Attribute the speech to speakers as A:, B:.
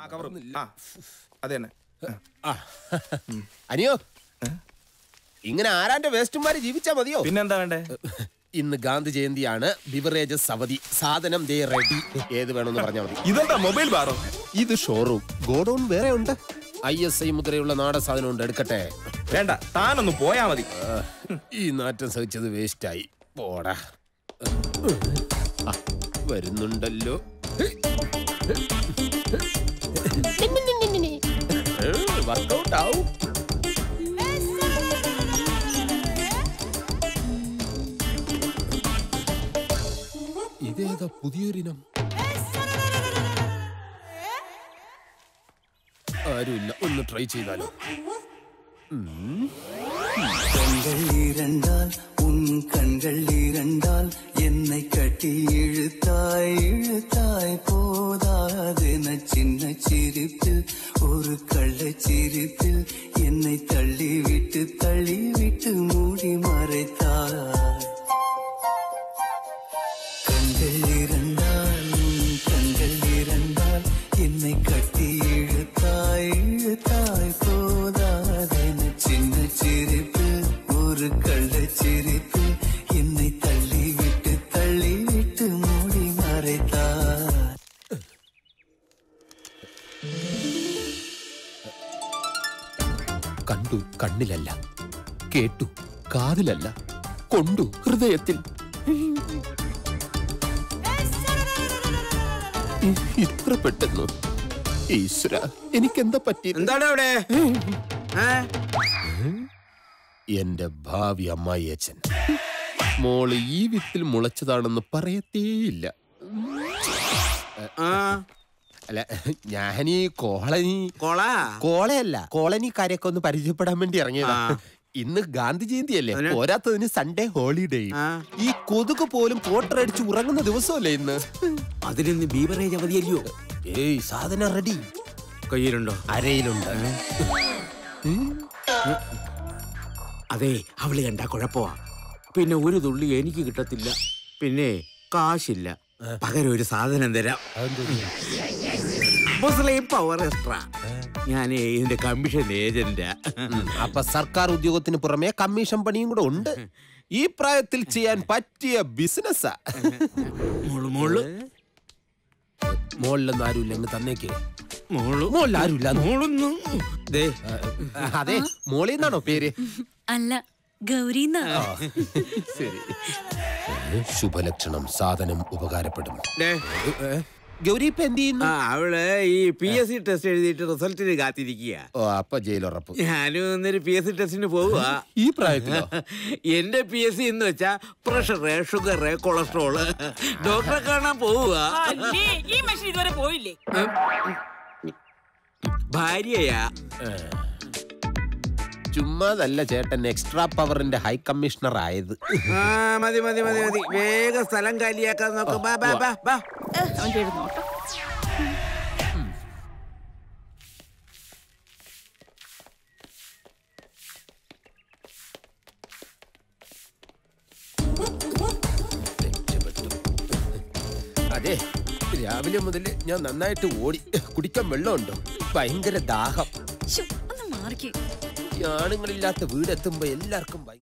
A: കവറും ആ അത് തന്നെ
B: ആ. അനിയോ ഇങ്ങനെ ആരാന്റെ വേസ്റ്റുമാര് ജീവിച്ചാ മതിയോ
A: പിന്നെന്താ വേണ്ടേ
B: ഇന്ന് ഗാന്ധി ജയന്തിയാണ് ബിവറേജസ് അവധി സാധനം ദേ റെഡി ഏത് വേണമെന്ന് പറഞ്ഞാൽ മതി
A: ഇതെന്താ മൊബൈൽ ബാറോ
B: ഇത് ഷോറൂം ഗോഡൌൺ വേറെ ഉണ്ട് ഐ എസ് ഐ മുദ്രയുള്ള നാട സാധനം ഉണ്ട് എടുക്കട്ടെ
A: വേണ്ട താനൊന്ന് പോയാ മതി
B: ഈ നാറ്റം സഹിച്ചത് വേസ്റ്റായി പോടാ ആ, വരുന്നുണ്ടല്ലോ വർക്കൗട്ട് ആവും ഇതേതാ പുതിയൊരിനം ആരുമില്ല ഒന്ന് ട്രൈ ചെയ്താലോ
C: கண்கள் இரண்டால் உன் கண்கள் இரண்டால் என்னை கட்டி இழுத்தாய் இழுத்தாய் போதாதென சின்ன சிரிப்பில் ஒரு கள்ளச் சிரிப்பில் என்னை தள்ளிவிட்டு தள்ளிவிட்டு மூடி மறைத்தாய் கண்கள் இரண்டால் உன் கண்கள் இரண்டால் என்னை கட்டி இழுத்தாய் இழுத்தாய் போதாதென சின்ன சிரிப்பு ஒரு கள்ளச் சிரிப்பு என்னை தள்ளிவிட்டு தள்ளிவிட்டு மூடி மறைத்தாய்
B: കണ്ടു കണ്ണിലല്ല കേട്ടു കാതിലല്ല കൊണ്ടു ഹൃദയത്തിൽ ഇ- ഇത്ര പെട്ടെന്ന് ഈശ്വര എനിക്കെന്താ പറ്റി
D: എന്താണ് അവിടെ ഏ?
B: എന്റെ ഭാവി അമ്മായി അച്ഛൻ മോള് ഈ വിത്തിൽ മുളച്ചതാണെന്ന് പറയത്തേയില്ല
D: ആ
B: അല്ല ഞാനീ കോളനി
D: കൊള
B: കോളയല്ല കോളനിക്കാരെയൊക്കെ ഒന്ന് പരിചയപ്പെടാൻ വേണ്ടി ഇറങ്ങിയതാ
D: ആ.
B: ഇന്ന് ഗാന്ധി ജയന്തി അല്ലേ
D: അതിന്?
B: പോരാത്തതിന് സൺഡേ ഹോളിഡേ
D: ആ.
B: ഈ കൊതുക് പോലും പോട്ടറടിച്ച് ഉറങ്ങുന്ന ദിവസമല്ലേ ഇന്ന്
D: അതിനിന്ന് ബീവറേജ് അവധിയല്ലയോ
B: ഏയ് സാധനം റെഡി
D: കയ്യിലുണ്ടോ
B: അരയിലുണ്ട്
D: അതെ അവള് കണ്ട കുഴപ്പമാ പിന്നെ ഒരു തുള്ളി എനിക്ക് കിട്ടത്തില്ല പിന്നെ കാശില്ല പകരം ഒരു സാധനം തരാം മുസ്ലിം പവർ എക്സ്ട്രാ ഞാൻ ഇതിന്റെ കമ്മീഷൻ ഏജന്റാ
B: അപ്പൊ സർക്കാർ ഉദ്യോഗത്തിന് പുറമെ കമ്മീഷൻ പണിയും കൂടെ ഉണ്ട് ഈ പ്രായത്തിൽ ചെയ്യാൻ പറ്റിയ ബിസിനസ്സാ
D: മോള് മോള്
B: മോളിലൊന്നും ആരുമില്ല അങ്ങ് തന്നേക്ക്
D: മോള്
B: മോളിൽ ആരുമില്ല
D: മോളൊന്നും ദേ
B: അതെ മോളിന്നാണോ പേര്
E: അല്ല ഗൗരിന്ന
B: ശരി ശുഭലക്ഷണം സാധനം ഉപകാരപ്പെടും
D: ദേ
B: ഗൗരി ഇപ്പൊ എന്ത് ചെയ്യുന്നു
D: ആ അവള് ഈ പി എസ് സി ടെസ്റ്റ് എഴുതിയിട്ട് റിസൾട്ടിന് കാത്തിരിക്കുക
B: ഓ അപ്പൊ ജയിലുറപ്പ്
D: ഞാനും ഇന്നൊരു പി എസ് സി ടെസ്റ്റിന് പോവുക
B: ഈ പ്രായത്തിലോ
D: എന്റെ പി എസ് സി എന്ന് വെച്ചാ പ്രഷറ് ഷുഗറ് കൊളസ്ട്രോള് ഡോക്ടറെ കാണാൻ പോവുക
F: അല്ലേ ഈ മനുഷ്യൻ ഇതുവരെ പോയില്ലേ
D: ഭാര്യയാ
B: ചുമ്മാതല്ല ചേട്ടൻ എക്സ്ട്രാ പവറിന്റെ ഹൈ കമ്മീഷണർ ആയത്
D: ആ മതി മതി മതി മതി വേഗം സ്ഥലം കാലിയാക്കാൻ നോക്ക് ബാ ബാ ബാ ബാ
F: അവന്റെ ഒരു നോട്ടം
B: അതെ രാവിലെ മുതൽ ഞാൻ നന്നായിട്ട് ഓടി കുടിക്കാൻ വെള്ളമുണ്ടോ ഭയങ്കര ദാഹം
E: ശ്ശോ, ഒന്ന് മാറിക്കേ
B: ഈ ആണുങ്ങളില്ലാത്ത വീടെത്തുമ്പോ എല്ലാവർക്കും ഭയ-